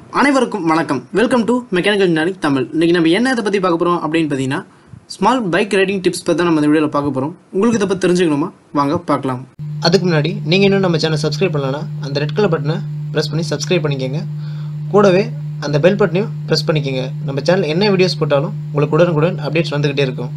அனைவருக்கும் வணக்கம் welcome to mechanical engineering Tamil இன்னைக்கு நம்ம என்ன இதை பற்றி பார்க்க போகிறோம் அப்படின்னு பார்த்தீங்கன்னா ஸ்மால் பைக் ரைடிங் டிப்ஸ் பற்றி தான் நம்ம இந்த வீடியோவில் பார்க்க போகிறோம் உங்களுக்கு இதை பற்றி தெரிஞ்சுக்கணுமா வாங்க பார்க்கலாம் அதுக்கு முன்னாடி நீங்கள் இன்னும் நம்ம சேனல் சப்ஸ்கிரைப் பண்ணலன்னா அந்த ரெட் கலர் பட்டனை ப்ரெஸ் பண்ணி சப்ஸ்கிரைப் பண்ணிக்கோங்க கூடவே அந்த பெல் பட்டனையும் ப்ரெஸ் பண்ணிக்கோங்க நம்ம சேனல் என்ன வீடியோஸ் போட்டாலும் உங்களுக்கு உடனுக்குடன் அப்டேட்ஸ் வந்துக்கிட்டே இருக்கும்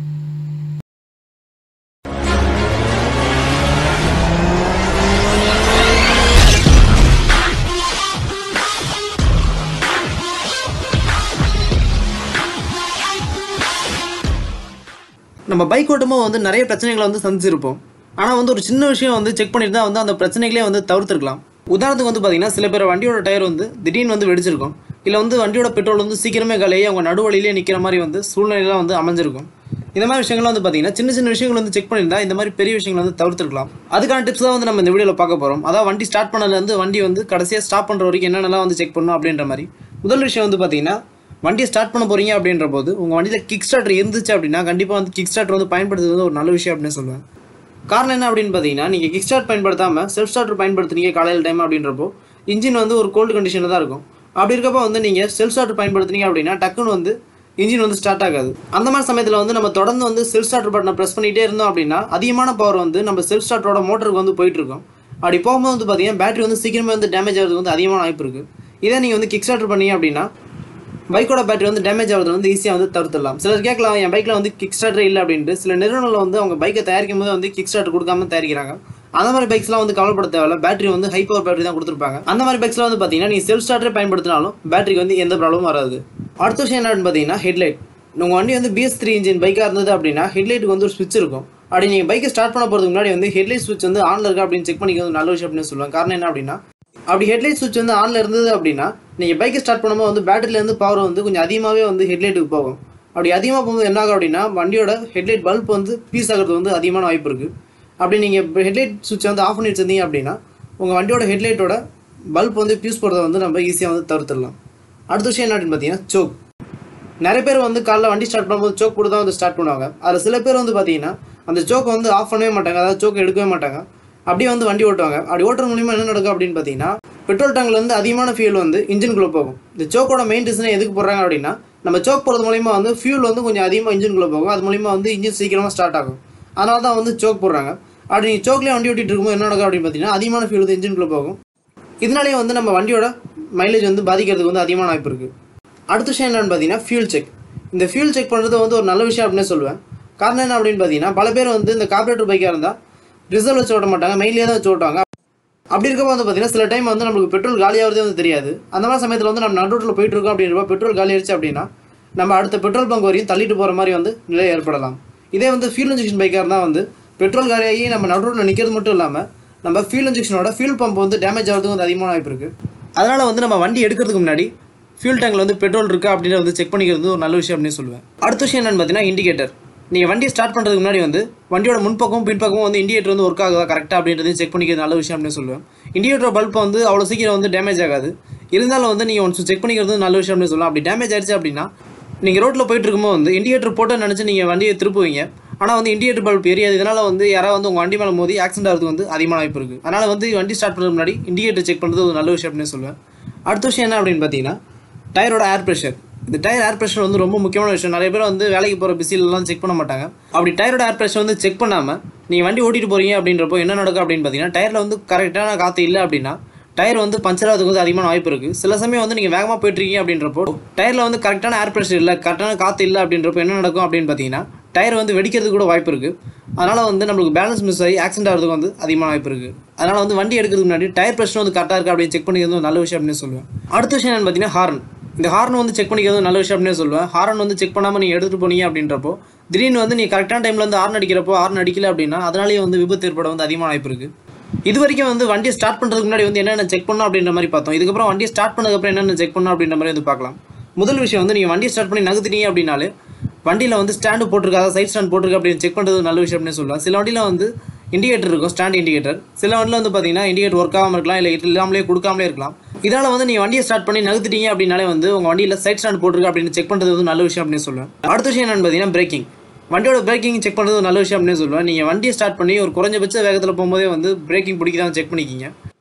நம்ம பைக் ஓட்டும்போது வந்து நிறைய பிரச்சனைகளை வந்து சந்திச்சிருப்போம் ஆனால் வந்து ஒரு சின்ன விஷயம் வந்து செக் பண்ணிட்டு தான் வந்து அந்த பிரச்சனைகளே வந்து தவிர்த்துருக்கலாம் உதாரணத்துக்கு வந்து பார்த்தீங்கன்னா சில பேர் வண்டியோட டயர் வந்து திடீர்னு வந்து வெடிச்சிருக்கும் இல்லை வந்து வண்டியோட பெட்ரோல் வந்து சீக்கிரமே காலையே அவங்க நடுவழியிலே நிற்கிற மாதிரி வந்து சூழ்நிலைலாம் வந்து அமைஞ்சிருக்கும் இந்த மாதிரி விஷயங்கள்லாம் வந்து பார்த்தீங்கன்னா சின்ன சின்ன விஷயங்கள் வந்து செக் பண்ணியிருந்தா இந்த மாதிரி பெரிய விஷயங்கள் வந்து தவிர்த்துருக்கலாம் அதுக்கான டிப்ஸ் தான் வந்து நம்ம இந்த வீடியோவில் பார்க்க போகிறோம் அதாவது வண்டி ஸ்டார்ட் பண்ணதுலேருந்து வண்டி வந்து கடைசியாக ஸ்டாப் பண்ணுற வரைக்கும் என்னென்னலாம் வந்து செக் பண்ணணும் அப்படின்ற மாதிரி முதல் விஷயம் வந்து பார்த்தீங்கன்னா வண்டியை ஸ்டார்ட் பண்ண போறீங்க அப்படின்ற போது உங்கள் வண்டியில் கிக் ஸ்டார்டர் இருந்துச்சு அப்படின்னா கண்டிப்பாக வந்து கிக் ஸ்டார்டர் வந்து பயன்படுத்துறது வந்து ஒரு நல்ல விஷயம் அப்படின்னு சொல்லுவேன் காரணம் என்ன அப்படின்னு பார்த்தீங்கன்னா நீங்கள் கிக் ஸ்டார்ட் பயன்படுத்தாமல் செல்ஃப் ஸ்டார்டர் பயன்படுத்துனீங்க காலையில் டைம் அப்படின்றப்போ இன்ஜின் வந்து ஒரு கோல்டு கண்டிஷனில் தான் இருக்கும் அப்படி இருக்கப்போ வந்து நீங்கள் செல்ஃப் ஸ்டார்டர் பயன்படுத்துனீங்க அப்படின்னா டக்குன்னு வந்து இன்ஜின் வந்து ஸ்டார்ட் ஆகாது அந்த மாதிரி சமயத்தில் வந்து நம்ம தொடர்ந்து வந்து செல்ஃப் ஸ்டார்டர் பட்டனை ப்ரெஸ் பண்ணிகிட்டே இருந்தோம் அப்படின்னா அதிகமான பவர் வந்து நம்ம செல்ஃப் ஸ்டார்டரோட மோட்டருக்கு வந்து போயிட்டு இருக்கும் அப்படி போகும்போது வந்து பார்த்தீங்கன்னா பேட்டரி வந்து சீக்கிரமே வந்து டேமேஜ் ஆகிறதுக்கு வந்து அதிகமான வாய்ப்பு இருக்குது இதே நீங்கள் வந்து கிக் ஸ்டார்டர் பண்ணீங்க அப்படின்னா பைக்கோட பேட்டரி வந்து டேமேஜ் ஆகிறது வந்து ஈஸியாக வந்து தவிர்த்துடலாம் சிலர் கேட்கலாம் என் பைக்கில் வந்து கிக் ஸ்டார்டர் இல்லை அப்படின்ட்டு சில நிறுவனங்கள் வந்து அவங்க பைக்கை தயாரிக்கும் போது வந்து கிக் ஸ்டார்டர் கொடுக்காம தயாரிக்கிறாங்க அந்த மாதிரி பைக்ஸ்லாம் வந்து கவலைப்பட தேவையில்ல பேட்டரி வந்து ஹை பவர் பேட்டரி தான் கொடுத்துருப்பாங்க அந்த மாதிரி பைக்ஸ்லாம் வந்து பார்த்தீங்கன்னா நீ செல்ஃப் ஸ்டார்டரே பயன்படுத்தினாலும் பேட்டரிக்கு வந்து எந்த ப்ராப்ளமும் வராது அடுத்த விஷயம் என்ன அப்படின்னு பார்த்தீங்கன்னா ஹெட்லைட் உங்கள் வண்டி வந்து பிஎஸ் த்ரீ இன்ஜின் பைக்காக இருந்தது அப்படின்னா ஹெட்லைட்டுக்கு வந்து ஒரு ஸ்விட்ச் இருக்கும் அப்படி நீங்கள் பைக்கை ஸ்டார்ட் பண்ண போகிறதுக்கு முன்னாடி வந்து ஹெட்லைட் ஸ்விட்ச் வந்து ஆனில் இருக்கா அப்படின்னு செக் பண்ணிக்கிறது நல்ல விஷயம் அப்படின்னு சொல்லுவேன் காரணம் என்ன அப்படின்னா அப்படி ஹெட்லைட் சுவிட்ச் வந்து ஆனில் இருந்தது அப்படின்னா நீங்கள் பைக்கை ஸ்டார்ட் பண்ணும்போது வந்து பேட்டரியிலேருந்து பவர் வந்து கொஞ்சம் அதிகமாகவே வந்து ஹெட்லைட்டுக்கு போகும் அப்படி அதிகமாக போகும்போது என்ன ஆகும் அப்படின்னா வண்டியோட ஹெட்லைட் பல்ப் வந்து பீஸ் ஆகிறது வந்து அதிகமான வாய்ப்பு இருக்குது அப்படி நீங்கள் ஹெட்லைட் சுவிட்ச் வந்து ஆஃப் பண்ணி வச்சிருந்தீங்க அப்படின்னா உங்கள் வண்டியோட ஹெட்லைட்டோட பல்ப் வந்து பியூஸ் போகிறத வந்து நம்ம ஈஸியாக வந்து தவிர்த்துடலாம் அடுத்த விஷயம் என்ன அப்படின்னு பார்த்தீங்கன்னா சோக் நிறைய பேர் வந்து காலைல வண்டி ஸ்டார்ட் பண்ணும்போது சோக் போட்டு தான் வந்து ஸ்டார்ட் பண்ணுவாங்க அதில் சில பேர் வந்து பார்த்தீங்கன்னா அந்த சோக்கை வந்து ஆஃப் பண்ணவே மாட்டாங்க அதாவது சோக்கை எடுக்கவே மாட்டாங்க அப்படியே வந்து வண்டி ஓட்டுவாங்க அப்படி ஓட்டுற மூலியமாக என்ன நடக்கும் அப்படின்னு பார்த்தீங்கன்னா பெட்ரோல் டேங்க்ல இருந்து அதிகமான ஃபியூல் வந்து இன்ஜின்குள்ளே போகும் இந்த சோக்கோட மெயின் ரீசனே எதுக்கு போடுறாங்க அப்படின்னா நம்ம சோக் போகிறது மூலிமா வந்து ஃபியூல் வந்து கொஞ்சம் அதிகமாக இன்ஜின்குள்ளே போகும் அது மூலிமா வந்து இன்ஜின் சீக்கிரமாக ஸ்டார்ட் ஆகும் அதனால தான் வந்து சோக் போடுறாங்க அப்படி நீங்கள் சோக்லேயே வண்டி ஓட்டிட்டு இருக்கும்போது என்ன நடக்கும் அப்படின்னு பார்த்தீங்கன்னா அதிகமான ஃபியூல் வந்து இன்ஜின்குள்ளே போகும் இதனாலேயே வந்து நம்ம வண்டியோட மைலேஜ் வந்து பாதிக்கிறதுக்கு வந்து அதிகமான வாய்ப்பு இருக்குது அடுத்த விஷயம் என்னன்னு பார்த்தீங்கன்னா ஃபியூல் செக் இந்த ஃபியூல் செக் பண்ணுறது வந்து ஒரு நல்ல விஷயம் அப்படின்னு சொல்லுவேன் காரணம் என்ன அப்படின்னு பார்த்தீங்கன்னா பல பேர் வந்து இந்த கார்பரேட்டர் பைக்காக இருந்தால் ரிசர்வ் வச்சு ஓட்ட மாட்டாங்க மெயின்லேயே தான் வச்சு ஓட்டுவாங்க அப்படி இருக்கப்போ வந்து பார்த்தீங்கன்னா சில டைம் வந்து நம்மளுக்கு பெட்ரோல் காலியாகிறதே வந்து தெரியாது அந்த மாதிரி சமயத்தில் வந்து நம்ம நடுரோட்டில் போயிட்டு இருக்கோம் அப்படின்றப்ப பெட்ரோல் காலி ஆயிடுச்சு அப்படின்னா நம்ம அடுத்த பெட்ரோல் பங்க் வரையும் தள்ளிட்டு போகிற மாதிரி வந்து நிலை ஏற்படலாம் இதே வந்து ஃபியூல் இன்ஜெக்ஷன் பைக்காக இருந்தால் வந்து பெட்ரோல் காலியாகி நம்ம நடுரோட்டில் நிற்கிறது மட்டும் இல்லாமல் நம்ம ஃபியூல் இன்ஜெக்ஷனோட ஃபியூல் பம்ப் வந்து டேமேஜ் ஆகிறதுக்கு வந்து அதிகமான வாய்ப்பு இருக்குது அதனால் வந்து நம்ம வண்டி எடுக்கிறதுக்கு முன்னாடி ஃபியூல் டேங்கில் வந்து பெட்ரோல் இருக்கா அப்படின்னு வந்து செக் பண்ணிக்கிறது ஒரு நல்ல விஷயம் அப்படின்னு சொல்லுவேன் அடுத்த விஷயம் என்னன்னு பார்த்தீங்கன்னா இண்டிகேட்டர் நீங்கள் வண்டியை ஸ்டார்ட் பண்ணுறதுக்கு முன்னாடி வந்து வண்டியோட முன்பக்கமும் பின்பக்கமும் வந்து இண்டிகேட்டர் வந்து ஒர்க் ஆகுதா கரெக்டாக அப்படின்றதையும் செக் பண்ணிக்கிறது நல்ல விஷயம் அப்படின்னு சொல்லுவேன் இண்டிகேட்டர் பல்ப் வந்து அவ்வளோ சீக்கிரம் வந்து டேமேஜ் ஆகாது இருந்தாலும் வந்து நீங்கள் ஒன்ஸ் செக் பண்ணிக்கிறது நல்ல விஷயம் அப்படின்னு சொல்லலாம் அப்படி டேமேஜ் ஆயிடுச்சு அப்படின்னா நீங்கள் ரோட்டில் போயிட்டு இருக்கும்போது வந்து இண்டிகேட்டர் போட்டு நினச்சி நீங்கள் வண்டியை திருப்புவீங்க ஆனால் வந்து இண்டிகேட்டர் பல்ப் எரியாது இதனால் வந்து யாராவது வந்து உங்கள் வண்டி மேலே மோதி ஆக்சிடென்ட் ஆகிறதுக்கு வந்து அதிகமான வாய்ப்பு இருக்குது அதனால் வந்து வண்டி ஸ்டார்ட் பண்ணுறதுக்கு முன்னாடி இண்டிகேட்டர் செக் பண்ணுறது ஒரு நல்ல விஷயம் அப்படின்னு சொல்லுவேன் அடுத்த விஷயம் என்ன அப்படின்னு பார்த்தீங்கன்னா டயரோட ஏர் ப்ரெஷர் இந்த டயர் ஏர் ப்ரெஷர் வந்து ரொம்ப முக்கியமான விஷயம் நிறைய பேர் வந்து வேலைக்கு போகிற பிஸிலலாம் செக் பண்ண மாட்டாங்க அப்படி டயரோட ஏர் ப்ரெஷர் வந்து செக் பண்ணாமல் நீங்கள் வண்டி ஓட்டிட்டு போகிறீங்க அப்படின்றப்போ என்ன நடக்கும் அப்படின்னு பார்த்தீங்கன்னா டயரில் வந்து கரெக்டான காற்று இல்லை அப்படின்னா டயர் வந்து பஞ்சர் ஆகிறதுக்கு வந்து அதிகமான வாய்ப்பு இருக்குது சில சமயம் வந்து நீங்கள் வேகமாக போயிட்டுருக்கீங்க அப்படின்றப்போ டயரில் வந்து கரெக்டான ஏர் ப்ரெஷர் இல்லை கரெக்டான காற்று இல்லை அப்படின்றப்போ என்ன நடக்கும் அப்படின்னு பார்த்தீங்கன்னா டயர் வந்து வெடிக்கிறதுக்கு கூட வாய்ப்பு இருக்குது அதனால் வந்து நம்மளுக்கு பேலன்ஸ் மிஸ் ஆகி ஆக்சிடென்ட் ஆகிறதுக்கு வந்து அதிகமான வாய்ப்பு இருக்குது அதனால் வந்து வண்டி எடுக்கிறதுக்கு முன்னாடி டயர் ப்ரெஷர் வந்து கரெக்டாக இருக்குது அப்படின்னு செக் பண்ணிக்கிறது வந்து நல்ல விஷயம் அப்படின்னு சொல்லுவேன் அடுத்த விஷயம் என்னன்னு பார்த்தீங்கன்னா ஹார்ன் இந்த ஹார்ன் வந்து செக் பண்ணிக்கிறது நல்ல விஷயம் அப்படின்னு சொல்லுவேன் ஹார்ன் வந்து செக் பண்ணாமல் நீங்கள் எடுத்துகிட்டு போனீங்க அப்படின்றப்போ திடீர்னு வந்து நீ கரெக்டான டைமில் வந்து ஹார்ன் அடிக்கிறப்போ ஹார்ன் அடிக்கல அப்படின்னா அதனாலேயே வந்து விபத்து ஏற்பட வந்து அதிகமான வாய்ப்பு இருக்குது இது வரைக்கும் வந்து வண்டியை ஸ்டார்ட் பண்ணுறதுக்கு முன்னாடி வந்து என்னென்ன செக் பண்ணணும் அப்படின்ற மாதிரி பார்த்தோம் இதுக்கப்புறம் வண்டியை ஸ்டார்ட் பண்ணதுக்கப்புறம் என்னென்ன செக் பண்ணணும் அப்படின்ற மாதிரி வந்து பார்க்கலாம் முதல் விஷயம் வந்து நீங்கள் வண்டியை ஸ்டார்ட் பண்ணி நகர்த்தினீங்க அப்படின்னாலே வண்டியில் வந்து ஸ்டாண்டு போட்டிருக்கா சைட் ஸ்டாண்ட் போட்டிருக்கா அப்படின்னு செக் பண்ணுறது நல்ல விஷயம் அப்படின்னு சொல்லலாம் சில வண்டியில் வந்து இண்டிகேட்டர் இருக்கும் ஸ்டாண்ட் இண்டிகேட்டர் சில வண்டியில் வந்து பார்த்தீங்கன்னா இண்டிகேட்டர் ஒர்க் ஆகாமல் இருக்கலாம் இல்லை இல்லாமலே கொடுக்காமலே இருக்கலாம் இதனால் வந்து நீங்கள் வண்டியை ஸ்டார்ட் பண்ணி நகர்த்திட்டீங்க அப்படின்னாலே வந்து உங்கள் வண்டியில் சைட் ஸ்டாண்ட் போட்டிருக்கா அப்படின்னு செக் பண்ணுறது வந்து நல்ல விஷயம் அப்படின்னு சொல்லுவேன் அடுத்த விஷயம் என்னன்னு பார்த்தீங்கன்னா பிரேக்கிங் வண்டியோட பிரேக்கிங் செக் பண்ணுறது ஒரு நல்ல விஷயம் அப்படின்னு சொல்லுவேன் நீங்கள் வண்டியை ஸ்டார்ட் பண்ணி ஒரு குறைஞ்சபட்ச வேகத்தில் போகும்போதே வந்து பிரேக்கிங் பிடிக்குதான் செக் பண்ணிக்கிங்க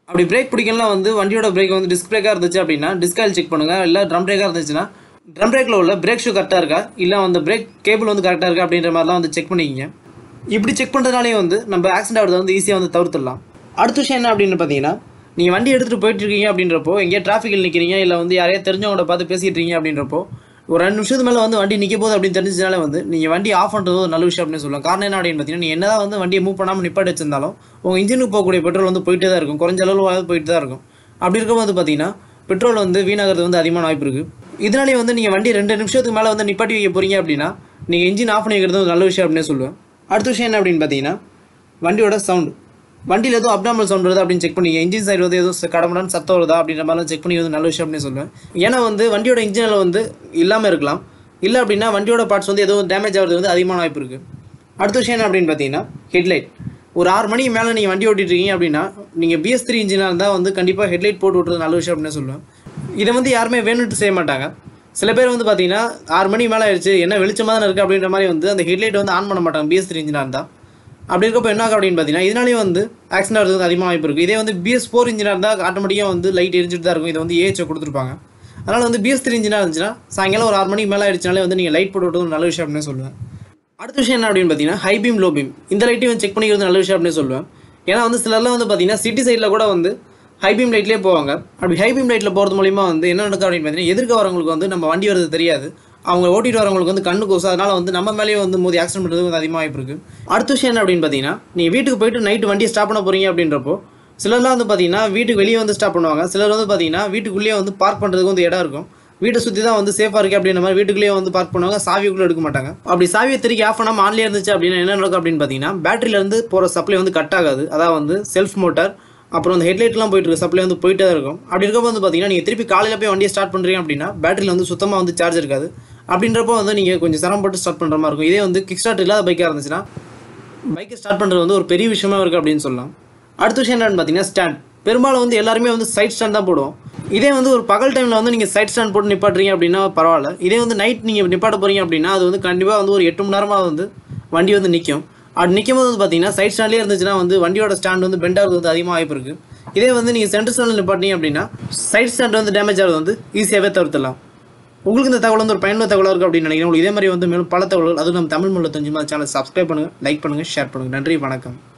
அப்படி பிரேக் பிடிக்கலாம் வந்து வண்டியோட பிரேக் வந்து டிஸ்க் பிரேக்காக இருந்துச்சு அப்படின்னா டிஸ்க் ஆயில் செக் பண்ணுங்கள் இல்லை ட்ரம் பிரேக்காக இருந்துச்சுன்னா ட்ரம் பிரேக்கில் உள்ள பிரேக் ஷூ கரெக்டாக இருக்கா இல்லை அந்த பிரேக் கேபிள் வந்து கரெக்டாக இருக்கா அப்படின்ற மாதிரிலாம் வந்து செக் பண்ணிக்கிங்க இப்படி செக் பண்ணுறதுனாலே வந்து நம்ம ஆக்சிடென்ட் ஆகிறத வந்து ஈஸியாக வந்து தவிர்த்துடலாம் அடுத்த விஷயம் என்ன அப்படின்னு பார்த்தீங்கன்னா நீங்கள் வண்டி எடுத்துகிட்டு போயிட்டு இருக்கீங்க அப்படின்றப்போ எங்கேயா டிராஃபிக்கில் நிற்கிறீங்க இல்லை வந்து யாரையா தெரிஞ்சவங்கள பார்த்து பேசிட்டு இருக்கீங்க அப்படின்றப்போ ஒரு ரெண்டு நிமிஷத்துக்கு மேலே வந்து வண்டி நிற்க போகுது அப்படின்னு தெரிஞ்சதுனால வந்து நீங்கள் வண்டி ஆஃப் பண்ணுறது ஒரு நல்ல விஷயம் அப்படின்னு சொல்லலாம் காரணம் என்ன அப்படின்னு பார்த்தீங்கன்னா நீ என்னதான் வந்து வண்டியை மூவ் பண்ணாமல் நிப்பாட்டி வச்சிருந்தாலும் உங்கள் இன்ஜினுக்கு போகக்கூடிய பெட்ரோல் வந்து போயிட்டே தான் இருக்கும் குறைஞ்ச அளவு போயிட்டு தான் இருக்கும் அப்படி இருக்கும்போது பார்த்தீங்கன்னா பெட்ரோல் வந்து வீணாகிறது வந்து அதிகமான வாய்ப்பு இருக்குது இதனாலே வந்து நீங்கள் வண்டி ரெண்டு நிமிஷத்துக்கு மேலே வந்து நிப்பாட்டி வைக்க போகிறீங்க அப்படின்னா நீங்கள் இன்ஜின் ஆஃப் பண்ணி வைக்கிறது ஒரு நல்ல விஷயம் அப்படின்னு சொல்லுவேன் அடுத்த விஷயம் என்ன அப்படின்னு பார்த்தீங்கன்னா வண்டியோட சவுண்டு வண்டியில் எதுவும் அப்டாமல் சவுண்ட் வருதா அப்படின்னு செக் பண்ணிங்க இன்ஜின் சைடு வந்து எதுவும் கடமுடான்னு சத்தம் வருதா அப்படின்ற மாதிரிலாம் செக் பண்ணி வந்து நல்ல விஷயம் அப்படின்னு சொல்லுவேன் ஏன்னா வந்து வண்டியோட இன்ஜினில் வந்து இல்லாமல் இருக்கலாம் இல்லை அப்படின்னா வண்டியோட பார்ட்ஸ் வந்து எதுவும் டேமேஜ் ஆகிறது வந்து அதிகமான வாய்ப்பு இருக்குது அடுத்த விஷயம் என்ன அப்படின்னு பார்த்தீங்கன்னா ஹெட்லைட் ஒரு ஆறு மணிக்கு மேலே நீங்கள் வண்டி ஓட்டிட்டு இருக்கீங்க அப்படின்னா நீங்கள் பிஎஸ் த்ரீ இன்ஜினாக இருந்தால் வந்து கண்டிப்பாக ஹெட்லைட் போட்டு விட்றது நல்ல விஷயம் அப்படின்னு சொல்லுவேன் இதை வந்து யாருமே வேணும்ட்டு செய்ய மாட்டாங்க சில பேர் வந்து பார்த்தீங்கன்னா ஆறு மணி மேலே ஆயிடுச்சு என்ன வெளிச்சமாக தானே இருக்குது அப்படின்ற மாதிரி வந்து அந்த ஹெட்லைட் வந்து ஆன் பண்ண மாட்டாங்க பிஎஸ் த்ரீ இன்ஜினாக இருந்தால் அப்படி இருக்கப்போ என்ன ஆகும் அப்படின்னு பார்த்தீங்கன்னா இதனாலேயே வந்து ஆக்சிடென்ட் ஆகிறது அதிகமாக வாய்ப்பு இருக்குது இதே வந்து பிஎஸ் ஃபோர் இன்ஜினாக இருந்தால் ஆட்டோமேட்டிக்காக வந்து லைட் எரிஞ்சிட்டு தான் இருக்கும் இதை வந்து ஏஹெச் கொடுத்துருப்பாங்க அதனால் வந்து பிஎஸ் த்ரீ இன்ஜினாக இருந்துச்சுன்னா சாயங்காலம் ஒரு ஆறு மணிக்கு மேலே ஆயிடுச்சுனாலே வந்து நீங்கள் லைட் போட்டு விட்றது ஒரு நல்ல விஷயம் அப்படின்னு சொல்லுவேன் அடுத்த விஷயம் என்ன அப்படின்னு பார்த்தீங்கன்னா ஹை பீம் லோ பீம் இந்த லைட்டையும் செக் பண்ணிக்கிறது நல்ல விஷயம் அப்படின்னு சொல்லுவேன் ஏன்னா வந்து சிலர்லாம் வந்து பார்த்தீங்கன்னா சிட்டி சைடில் கூட வந்து ஹை பீம் லைட்லேயே போவாங்க அப்படி ஹை பீம் லைட்டில் போகிறது மூலிமா வந்து என்ன நடக்கும் அப்படின்னு பார்த்தீங்கன்னா எதிர்க்க வரவங்களுக்கு வந்து நம்ம வண்டி வரது தெரியாது அவங்க ஓட்டிட்டு வரவங்களுக்கு வந்து கண்ணு கோசம் அதனால வந்து நம்ம மேலேயே வந்து மோதி ஆக்சிடென்ட் பண்ணுறது வந்து அதிகமாக வாய்ப்பு இருக்கு அடுத்த விஷயம் என்ன அப்படின்னு பார்த்தீங்கன்னா நீங்கள் வீட்டுக்கு போயிட்டு நைட்டு வண்டியை ஸ்டாப் பண்ண போறீங்க அப்படின்றப்போ சிலர்லாம் வந்து பார்த்தீங்கன்னா வீட்டுக்கு வெளியே வந்து ஸ்டாப் பண்ணுவாங்க சிலர் வந்து பார்த்தீங்கன்னா வீட்டுக்குள்ளேயே வந்து பார்க் பண்ணுறதுக்கு வந்து இடம் இருக்கும் வீட்டை சுற்றி தான் வந்து சேஃபாக இருக்கு அப்படின்ற மாதிரி வீட்டுக்குள்ளேயே வந்து பார்க் பண்ணுவாங்க சாவி கூட எடுக்க மாட்டாங்க அப்படி சாவியை திருக்கி ஆஃப் பண்ணாமல் ஆன்லேயே இருந்துச்சு அப்படின்னா என்ன நடக்கும் அப்படின்னு பார்த்தீங்கன்னா பேட்டரியிலேருந்து போகிற சப்ளை வந்து கட் ஆகாது அதாவது வந்து செல்ஃப் மோட்டார் அப்புறம் அந்த ஹெட்லைட்லாம் போயிட்டு இருக்கு சப்ளை வந்து போயிட்டே தான் இருக்கும் அப்படி இருக்கப்போ வந்து பார்த்தீங்கன்னா நீங்கள் திருப்பி காலையில் போய் வண்டியை ஸ்டார்ட் பண்ணுறீங்க அப்படின்னா பேட்டரியில் வந்து சுத்தமாக வந்து சார்ஜ் இருக்காது அப்படின்றப்போ வந்து நீங்கள் கொஞ்சம் சிரமப்பட்டு ஸ்டார்ட் பண்ணுற மாதிரி இருக்கும் இதே வந்து கிக் ஸ்டார்ட் இல்லாத பைக்காக இருந்துச்சுன்னா பைக்கை ஸ்டார்ட் பண்ணுறது வந்து ஒரு பெரிய விஷயமா இருக்குது அப்படின்னு சொல்லலாம் அடுத்த விஷயம் என்னன்னு பார்த்தீங்கன்னா ஸ்டாண்ட் பெரும்பாலும் வந்து எல்லாருமே வந்து சைட் ஸ்டாண்ட் தான் போடுவோம் இதே வந்து ஒரு பகல் டைமில் வந்து நீங்கள் சைட் ஸ்டாண்ட் போட்டு நிப்பாட்டுறீங்க அப்படின்னா பரவாயில்ல இதே வந்து நைட் நீங்கள் நிப்பாட்ட போகிறீங்க அப்படின்னா அது வந்து கண்டிப்பாக வந்து ஒரு எட்டு மணி நேரமாக வந்து வண்டி வந்து நிற்கும் அப்படி நிற்கும் போது வந்து பார்த்தீங்கன்னா சைட் ஸ்டாண்ட்லேயே இருந்துச்சுன்னா வந்து வண்டியோட ஸ்டாண்ட் வந்து பெண்ட் ஆகிறது வந்து அதிகமாக வாய்ப்பு இருக்குது இதே வந்து நீங்கள் சென்டர் ஸ்டாண்டில் நிப்பாட்டிங்க அப்படின்னா சைட் ஸ்டாண்ட் வந்து டேமேஜ் ஆகிறது வந்து ஈஸியாகவே தவிர்த்துலாம் உங்களுக்கு இந்த தகவல் வந்து ஒரு பயனுள்ள தகவலாக இருக்குது அப்படின்னு நினைக்கிறேன் உங்களுக்கு இதே மாதிரி வந்து மேலும் பல தகவல்கள் அதுவும் நம்ம தமிழ் மொழியில் தெரிஞ்சுமா சேனல் சப்ஸ்கிரைப் பண்ணுங்கள் லைக் பண்ணுங்கள் ஷேர் பண்ணுங்கள் நன்றி வணக்கம்